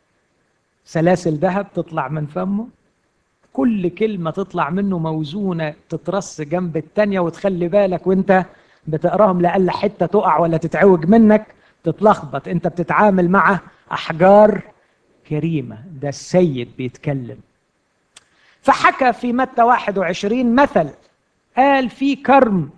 سلاسل ذهب تطلع من فمه كل كلمة تطلع منه موزونة تترص جنب التانية وتخلي بالك وانت بتقراهم لألا حتة تقع ولا تتعوج منك تتلخبط انت بتتعامل مع أحجار كريمة ده السيد بيتكلم فحكى في متى 21 مثل قال في كرم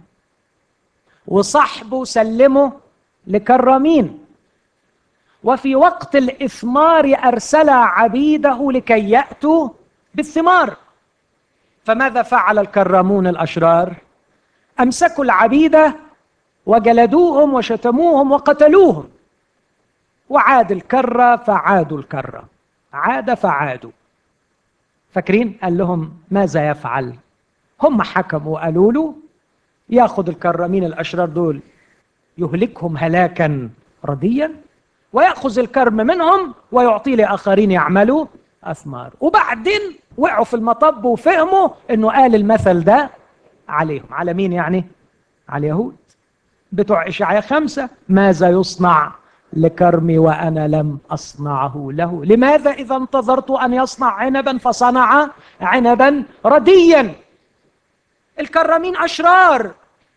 وصاحبه سلمه لكرامين وفي وقت الإثمار أرسل عبيده لكي يأتوا بالثمار فماذا فعل الكرامون الأشرار أمسكوا العبيدة وجلدوهم وشتموهم وقتلوهم وعاد الكرة فعادوا الكرة عاد فعادوا فاكرين قال لهم ماذا يفعل هم حكموا وقالوا له ياخذ الكرامين الاشرار دول يهلكهم هلاكا رديا وياخذ الكرم منهم ويعطيه لاخرين يعملوا اثمار وبعدين وقعوا في المطب وفهموا انه قال المثل ده عليهم على مين يعني على اليهود بتوع اشعياء خمسة ماذا يصنع لكرمي وانا لم اصنعه له لماذا اذا انتظرت ان يصنع عنبا فصنع عنبا رديا الكرامين اشرار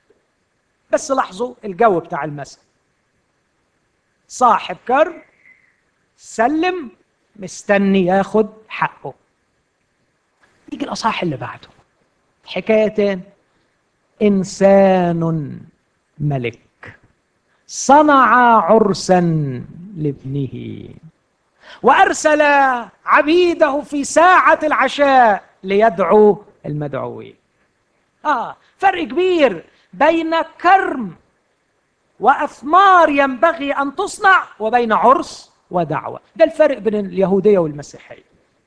بس لاحظوا الجو بتاع المثل صاحب كرم سلم مستني ياخد حقه يجي الاصحاح اللي بعده حكايتين انسان ملك صنع عرسا لابنه وارسل عبيده في ساعه العشاء ليدعو المدعوين اه فرق كبير بين كرم واثمار ينبغي ان تصنع وبين عرس ودعوه ده الفرق بين اليهوديه والمسيحيه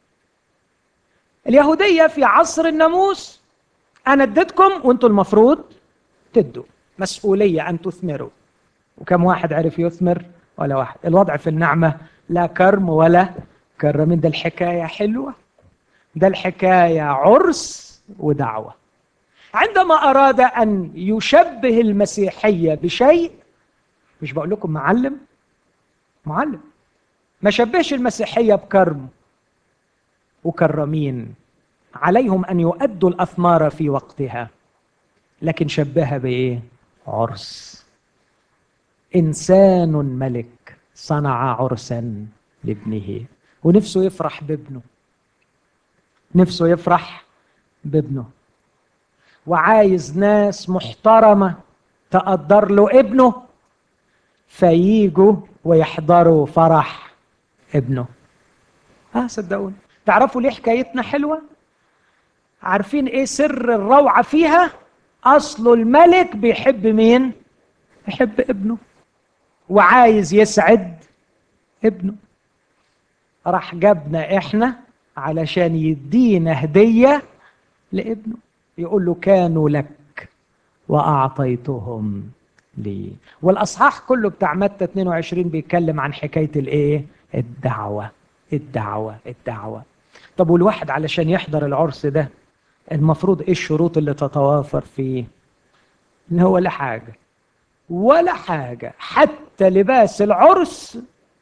اليهوديه في عصر الناموس انا اديتكم وانتم المفروض تدوا مسؤوليه ان تثمروا وكم واحد عرف يثمر ولا واحد الوضع في النعمة لا كرم ولا كرم ده الحكاية حلوة ده الحكاية عرس ودعوة عندما أراد أن يشبه المسيحية بشيء مش بقول لكم معلم معلم ما شبهش المسيحية بكرم وكرمين عليهم أن يؤدوا الأثمار في وقتها لكن شبهها بإيه عرس انسان ملك صنع عرسا لابنه ونفسه يفرح بابنه نفسه يفرح بابنه وعايز ناس محترمه تقدر له ابنه فييجوا ويحضروا فرح ابنه اه صدقوني تعرفوا ليه حكايتنا حلوه عارفين ايه سر الروعه فيها اصله الملك بيحب مين يحب ابنه وعايز يسعد ابنه راح جابنا احنا علشان يدينا هدية لابنه يقول له كانوا لك وأعطيتهم لي والأصحاح كله بتاع متى 22 بيتكلم عن حكاية الإيه؟ الدعوة الدعوة الدعوة طب والواحد علشان يحضر العرس ده المفروض ايه الشروط اللي تتوافر فيه ان هو ولا حاجه ولا حاجه حتى لباس العرس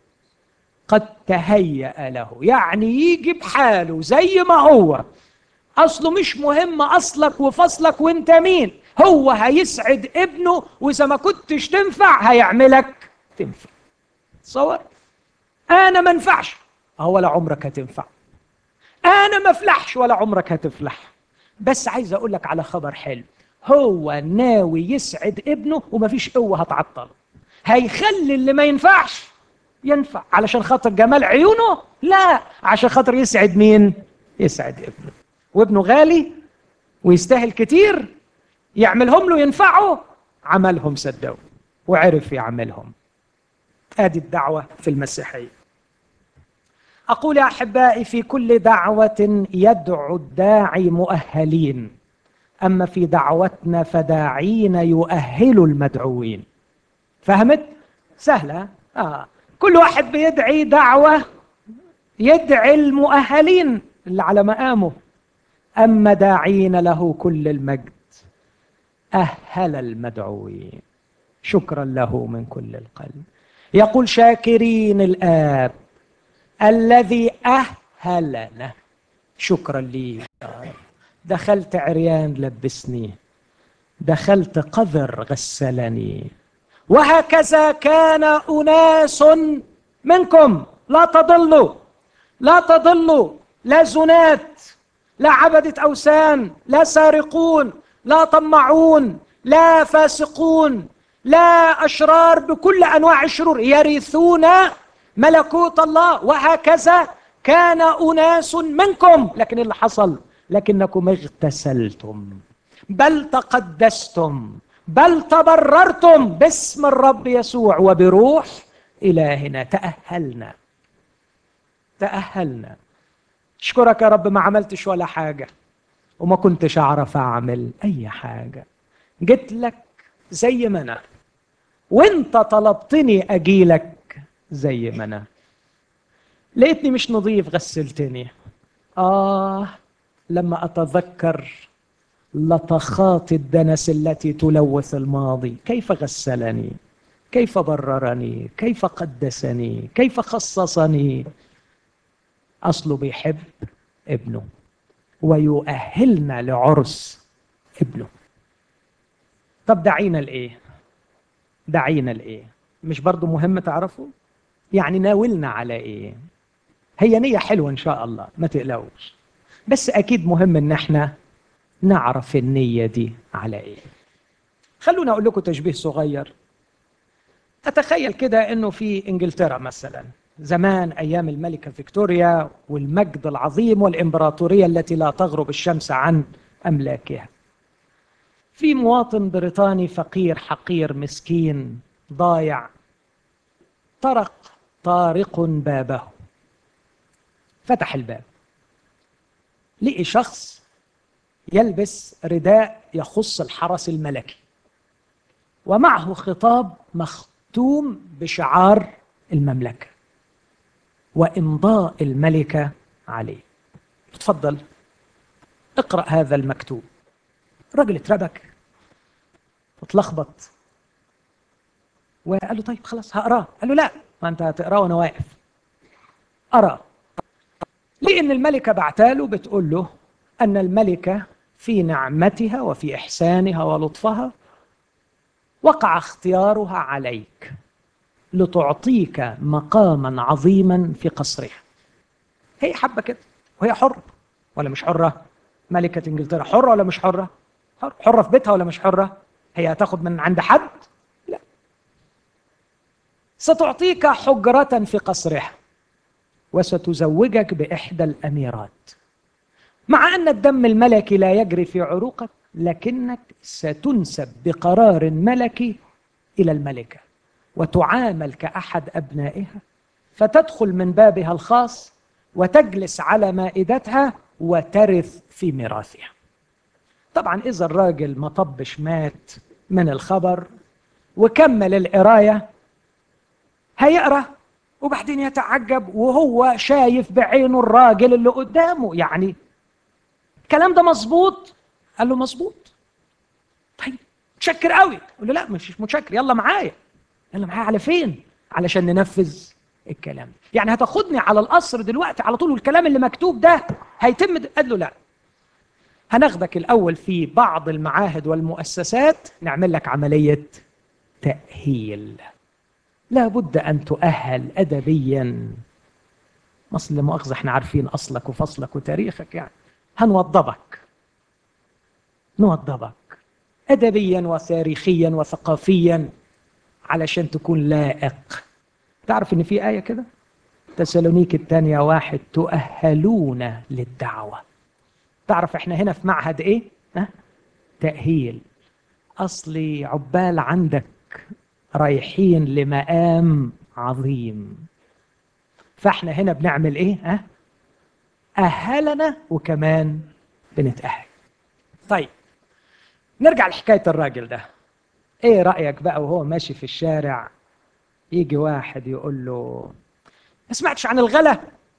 قد تهيأ له يعني يجي بحاله زي ما هو اصله مش مهم اصلك وفصلك وانت مين هو هيسعد ابنه واذا ما كنتش تنفع هيعملك تنفع تصور انا ما انفعش هو ولا عمرك هتنفع انا ما افلحش ولا عمرك هتفلح بس عايز اقول لك على خبر حلو هو ناوي يسعد ابنه ومفيش قوه هتعطله هيخلي اللي ما ينفعش ينفع علشان خاطر جمال عيونه لا عشان خاطر يسعد مين يسعد ابنه وابنه غالي ويستاهل كتير يعملهم له ينفعه عملهم صدقوا وعرف يعملهم ادي الدعوه في المسيحيه اقول يا احبائي في كل دعوه يدعو الداعي مؤهلين اما في دعوتنا فداعين يؤهل المدعوين فهمت سهله آه. كل واحد بيدعي دعوه يدعي المؤهلين اللي على مقامه اما داعين له كل المجد اهل المدعوين شكرا له من كل القلب يقول شاكرين الاب الذي أهلنا شكرا لي دخلت عريان لبسني دخلت قذر غسلني وهكذا كان أناس منكم لا تضلوا لا تضلوا لا زنات لا عبدة أوثان لا سارقون لا طمعون لا فاسقون لا أشرار بكل أنواع الشرور يرثون ملكوت الله وهكذا كان أناس منكم لكن اللي حصل لكنكم اغتسلتم بل تقدستم بل تبررتم باسم الرب يسوع وبروح إلهنا تأهلنا تأهلنا اشكرك يا رب ما عملتش ولا حاجة وما كنتش أعرف أعمل أي حاجة جيت لك زي ما أنا وانت طلبتني أجيلك زي ما انا لقيتني مش نظيف غسلتني اه لما اتذكر لطخات الدنس التي تلوث الماضي كيف غسلني كيف بررني كيف قدسني كيف خصصني اصله بيحب ابنه ويؤهلنا لعرس ابنه طب دعينا لايه دعينا لايه مش برضو مهم تعرفوا يعني ناولنا على ايه هي نيه حلوه ان شاء الله ما تقلقوش بس اكيد مهم ان احنا نعرف النيه دي على ايه خلونا اقول لكم تشبيه صغير اتخيل كده انه في انجلترا مثلا زمان ايام الملكه فيكتوريا والمجد العظيم والامبراطوريه التي لا تغرب الشمس عن املاكها في مواطن بريطاني فقير حقير مسكين ضايع طرق طارق بابه فتح الباب لقي شخص يلبس رداء يخص الحرس الملكي ومعه خطاب مختوم بشعار المملكه وامضاء الملكه عليه تفضل اقرا هذا المكتوب الراجل اتربك وتلخبط وقال له طيب خلاص هقراه قال له لا ما انت هتقراه وانا واقف ارى لان الملكه بعتاله بتقول له ان الملكه في نعمتها وفي احسانها ولطفها وقع اختيارها عليك لتعطيك مقاما عظيما في قصرها هي حبه كده وهي حره ولا مش حره ملكه انجلترا حره ولا مش حره حره حره في بيتها ولا مش حره هي هتاخد من عند حد ستعطيك حجرة في قصرها وستزوجك بإحدى الأميرات مع أن الدم الملكي لا يجري في عروقك لكنك ستنسب بقرار ملكي إلى الملكة وتعامل كأحد أبنائها فتدخل من بابها الخاص وتجلس على مائدتها وترث في ميراثها طبعا إذا الراجل ما طبش مات من الخبر وكمل القراية هيقرأ وبعدين يتعجب وهو شايف بعينه الراجل اللي قدامه يعني الكلام ده مظبوط قال له مظبوط طيب متشكر قوي قال له لا مش متشكر يلا معايا يلا معايا على فين علشان ننفذ الكلام يعني هتاخدني على القصر دلوقتي على طول والكلام اللي مكتوب ده هيتم قال له لا هناخدك الاول في بعض المعاهد والمؤسسات نعمل لك عمليه تاهيل لابد ان تؤهل ادبيا اصل مؤاخذه احنا عارفين اصلك وفصلك وتاريخك يعني هنوضبك نوضبك ادبيا وتاريخيا وثقافيا علشان تكون لائق تعرف ان في ايه كده تسالونيك الثانيه واحد تؤهلون للدعوه تعرف احنا هنا في معهد ايه ها؟ تاهيل اصلي عبال عندك رايحين لمقام عظيم فاحنا هنا بنعمل ايه ها اهلنا وكمان بنتاهل طيب نرجع لحكايه الراجل ده ايه رايك بقى وهو ماشي في الشارع يجي واحد يقول له ما سمعتش عن الغلا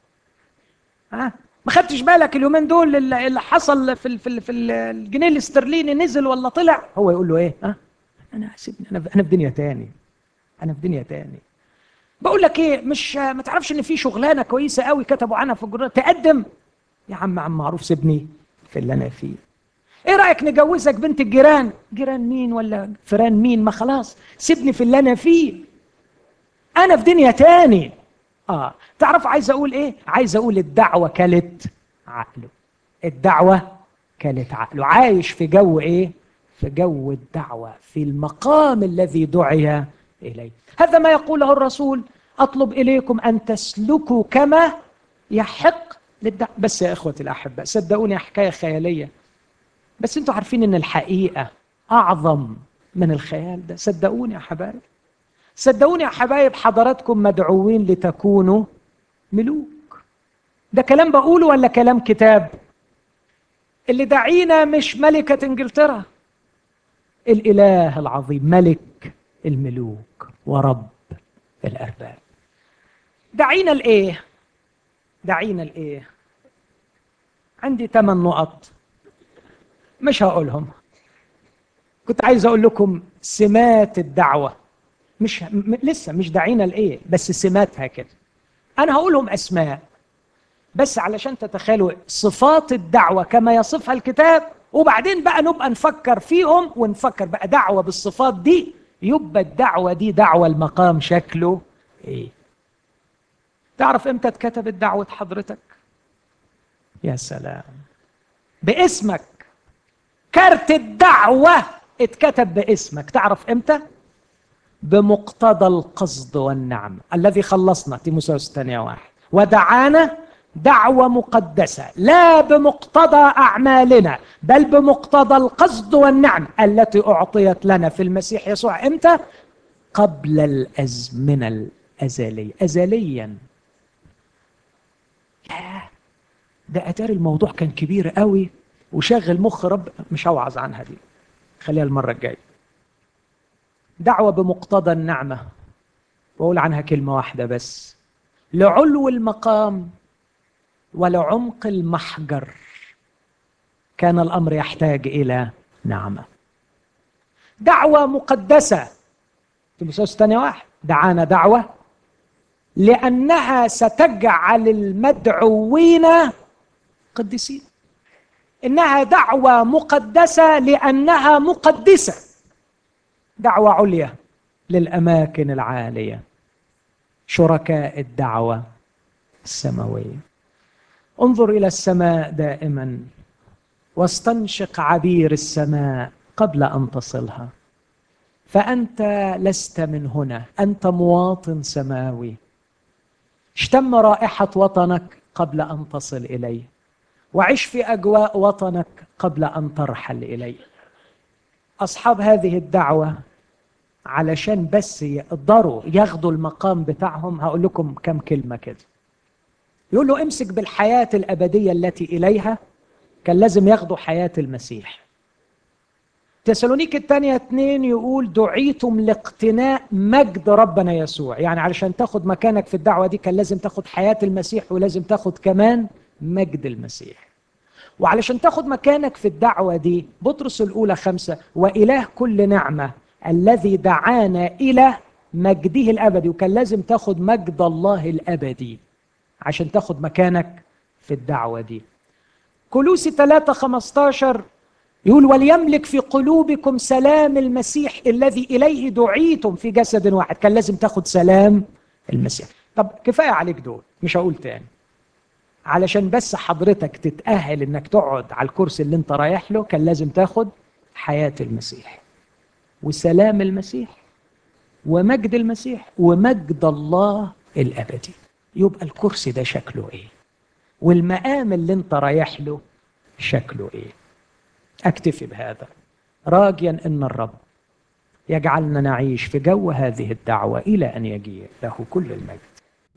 ها ما خدتش بالك اليومين دول اللي حصل في في في الجنيه الاسترليني نزل ولا طلع هو يقول له ايه ها انا سيبني انا انا في دنيا تاني انا في دنيا تاني بقول لك ايه مش ما تعرفش ان في شغلانه كويسه قوي كتبوا عنها في الجورنال تقدم يا عم عم معروف سيبني في اللي انا فيه ايه رايك نجوزك بنت الجيران جيران مين ولا فران مين ما خلاص سيبني في اللي انا فيه انا في دنيا تاني اه تعرف عايز اقول ايه عايز اقول الدعوه كلت عقله الدعوه كلت عقله عايش في جو ايه في جو الدعوه في المقام الذي دعي اليه هذا ما يقوله الرسول اطلب اليكم ان تسلكوا كما يحق للدعوه بس يا اخوتي الاحباء صدقوني حكايه خياليه بس انتوا عارفين ان الحقيقه اعظم من الخيال ده صدقوني يا حبايب صدقوني يا حبايب حضراتكم مدعوين لتكونوا ملوك ده كلام بقوله ولا كلام كتاب اللي دعينا مش ملكة انجلترا الاله العظيم ملك الملوك ورب الارباب دعينا لايه دعينا لايه عندي ثمان نقط مش هقولهم كنت عايز اقول لكم سمات الدعوه مش م... لسه مش داعينا لايه بس سماتها كده انا هقولهم اسماء بس علشان تتخيلوا صفات الدعوه كما يصفها الكتاب وبعدين بقى نبقى نفكر فيهم ونفكر بقى دعوه بالصفات دي يبقى الدعوه دي دعوه المقام شكله ايه تعرف امتى اتكتبت دعوه حضرتك يا سلام باسمك كارت الدعوه اتكتب باسمك تعرف امتى بمقتضى القصد والنعم الذي خلصنا تيموثاوس الثانية واحد ودعانا دعوة مقدسة لا بمقتضى أعمالنا بل بمقتضى القصد والنعم التي أعطيت لنا في المسيح يسوع إمتى؟ قبل الأزمنة الأزلية أزليا ده أتاري الموضوع كان كبير قوي وشغل مخ رب مش هوعظ عنها دي خليها المرة الجاية دعوة بمقتضى النعمة وأقول عنها كلمة واحدة بس لعلو المقام ولعمق المحجر كان الأمر يحتاج إلى نعمة دعوة مقدسة تيموثاوس الثانية واحد دعانا دعوة لأنها ستجعل المدعوين قديسين إنها دعوة مقدسة لأنها مقدسة دعوة عليا للأماكن العالية شركاء الدعوة السماوية انظر إلى السماء دائما واستنشق عبير السماء قبل أن تصلها فأنت لست من هنا أنت مواطن سماوي اشتم رائحة وطنك قبل أن تصل إليه وعش في أجواء وطنك قبل أن ترحل إليه اصحاب هذه الدعوه علشان بس يقدروا ياخدوا المقام بتاعهم هقول لكم كم كلمة كده يقول له امسك بالحياة الأبدية التي إليها كان لازم ياخدوا حياة المسيح تسالونيك الثانية اتنين يقول دعيتم لاقتناء مجد ربنا يسوع يعني علشان تاخد مكانك في الدعوة دي كان لازم تاخد حياة المسيح ولازم تاخد كمان مجد المسيح وعلشان تاخد مكانك في الدعوة دي بطرس الأولى خمسة وإله كل نعمة الذي دعانا إلى مجده الأبدي وكان لازم تاخد مجد الله الأبدي عشان تاخد مكانك في الدعوة دي كلوسي 3 15 يقول وليملك في قلوبكم سلام المسيح الذي إليه دعيتم في جسد واحد كان لازم تاخد سلام المسيح طب كفاية عليك دول مش هقول تاني علشان بس حضرتك تتأهل انك تقعد على الكرسي اللي انت رايح له كان لازم تاخد حياة المسيح وسلام المسيح ومجد المسيح ومجد الله الأبدي يبقى الكرسي ده شكله ايه والمقام اللي انت رايح له شكله ايه اكتفي بهذا راجيا ان الرب يجعلنا نعيش في جو هذه الدعوه الى ان يجيء له كل المجد